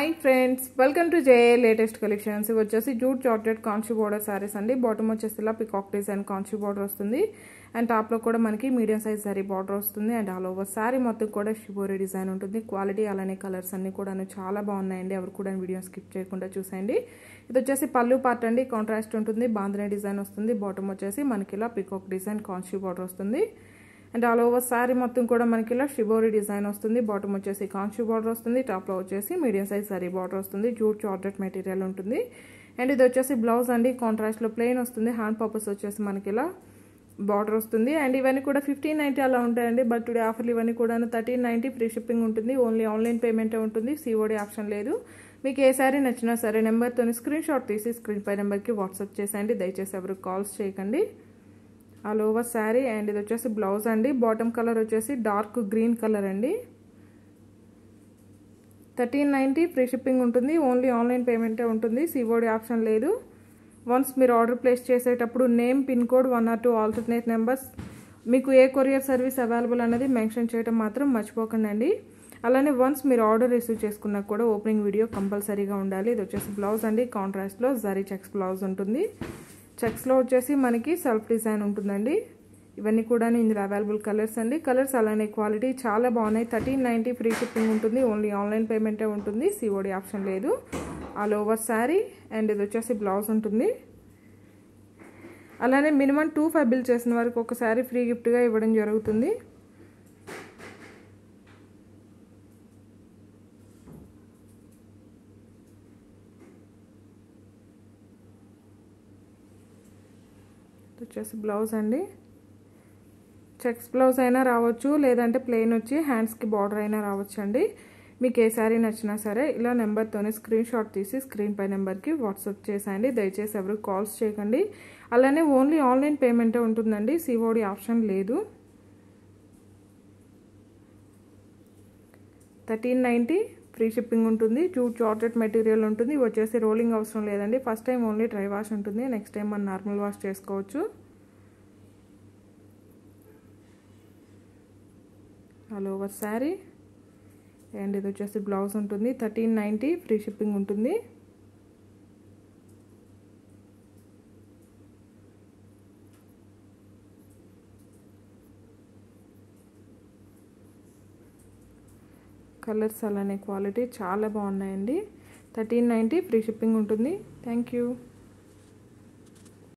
hi friends welcome to J latest collections ఇవి వచ్చేసి jute georgette Kanchi border saris అండి bottom వచ్చేసి ఇలా పికాక్ డిజైన్ కాన్షీ బోర్డర్ వస్తుంది అండ్ టాప్లో కూడా మనకి మీడియం సైజ్ సారీ బార్డర్ వస్తుంది అండ్ ఆల్ ఓవర్ సారీ మొత్తం కూడా షిబోరీ డిజైన్ ఉంటుంది క్వాలిటీ అలానే కలర్స్ అన్ని కూడా చాలా బాగున్నాయండి ఎవరు కూడా వీడియో స్కిప్ చేయకుండా చూసేయండి ఇది వచ్చేసి పళ్ళు పార్ట్ అండి కాంట్రాస్ట్ ఉంటుంది బాంధనే డిజైన్ వస్తుంది బాటమ్ వచ్చేసి మనకి ఇలా పికాక్ డిజైన్ కాన్షీ బార్డర్ వస్తుంది అండ్ ఆల్ ఓవర్ శారీ మొత్తం కూడా మనకి ఇలా షిబోరీ డిజైన్ వస్తుంది బాటమ్ వచ్చేసి కాన్షి బార్డర్ వస్తుంది టాప్లో వచ్చేసి మీడియం సైజ్ సారీ బార్డర్ వస్తుంది జూట్ చార్జెట్ మెటీరియల్ ఉంటుంది అండ్ ఇది వచ్చేసి బ్లౌజ్ అండి కాంట్రాస్ట్లో ప్లెయిన్ వస్తుంది హ్యాండ్ పర్పస్ వచ్చేసి మనకి ఇలా బార్డర్ వస్తుంది అండ్ ఇవన్నీ కూడా ఫిఫ్టీన్ నైంటీ అలా ఉంటాయండి బట్ టుడే ఆఫర్లు ఇవన్నీ కూడా థర్టీన్ నైంటీ ఫ్రీ షిప్పింగ్ ఉంటుంది ఓన్లీ ఆన్లైన్ పేమెంటే ఉంటుంది సిఓడి ఆప్షన్ లేదు మీకు ఏ సారీ నచ్చినా సరే నెంబర్తో స్క్రీన్ షాట్ తీసి స్క్రీన్ పై నెంబర్కి వాట్సాప్ చేసేయండి దయచేసి ఎవరు కాల్స్ చేయకండి ఆల్ ఓవర్ శారీ అండ్ ఇది వచ్చేసి బ్లౌజ్ అండి బాటమ్ కలర్ వచ్చేసి డార్క్ గ్రీన్ కలర్ అండి థర్టీన్ నైంటీ ఫ్రీ షిప్పింగ్ ఉంటుంది ఓన్లీ ఆన్లైన్ పేమెంటే ఉంటుంది సిఓడి ఆప్షన్ లేదు వన్స్ మీరు ఆర్డర్ ప్లేస్ చేసేటప్పుడు name pin code one or two alternate numbers మీకు ఏ కొరియర్ సర్వీస్ అవైలబుల్ అనేది మెన్షన్ చేయడం మాత్రం మర్చిపోకండి అండి అలానే వన్స్ మీరు ఆర్డర్ రిసీవ్ చేసుకున్నా కూడా ఓపెనింగ్ వీడియో కంపల్సరీగా ఉండాలి ఇది వచ్చేసి బ్లౌజ్ అండి కాంట్రాస్ట్లో జరీ చెక్స్ బ్లౌజ్ ఉంటుంది చెక్స్లో వచ్చేసి మనకి సెల్ఫ్ డిజైన్ ఉంటుందండి ఇవన్నీ కూడా ఇందులో అవైలబుల్ కలర్స్ అండి కలర్స్ అలానే క్వాలిటీ చాలా బాగున్నాయి థర్టీన్ నైంటీ ఫ్రీ షిప్పింగ్ ఉంటుంది ఓన్లీ ఆన్లైన్ పేమెంటే ఉంటుంది సిఓడి ఆప్షన్ లేదు ఆల్ ఓవర్ శారీ అండ్ ఇది వచ్చేసి బ్లౌజ్ ఉంటుంది అలానే మినిమం టూ ఫైవ్ బిల్ చేసిన వరకు ఒక శారీ ఫ్రీ గిఫ్ట్గా ఇవ్వడం జరుగుతుంది వచ్చేసి బ్లౌజ్ అండి చెక్స్ బ్లౌజ్ అయినా రావచ్చు లేదంటే ప్లెయిన్ వచ్చి హ్యాండ్స్కి బార్డర్ అయినా రావచ్చు అండి మీకు ఏ శారీ నచ్చినా సరే ఇలా నెంబర్తోనే స్క్రీన్ షాట్ తీసి స్క్రీన్ పై నెంబర్కి వాట్సాప్ చేసేయండి దయచేసి ఎవరు కాల్స్ చేయకండి అలానే ఓన్లీ ఆన్లైన్ పేమెంటే ఉంటుందండి సిఓడి ఆప్షన్ లేదు థర్టీన్ నైంటీ ఫ్రీ షిప్పింగ్ ఉంటుంది జూట్ చార్టెడ్ మెటీరియల్ ఉంటుంది వచ్చేసి రోలింగ్ అవసరం లేదండి first time only dry wash ఉంటుంది నెక్స్ట్ టైం మనం నార్మల్ వాష్ చేసుకోవచ్చు ఆల్ ఓవర్ శారీ అండ్ ఇది వచ్చేసి బ్లౌజ్ ఉంటుంది థర్టీన్ నైంటీ ఫ్రీ షిప్పింగ్ ఉంటుంది కలర్స్ అలానే క్వాలిటీ చాలా బాగున్నాయండి థర్టీన్ నైంటీ ఫ్రీ షిప్పింగ్ ఉంటుంది థ్యాంక్ యూ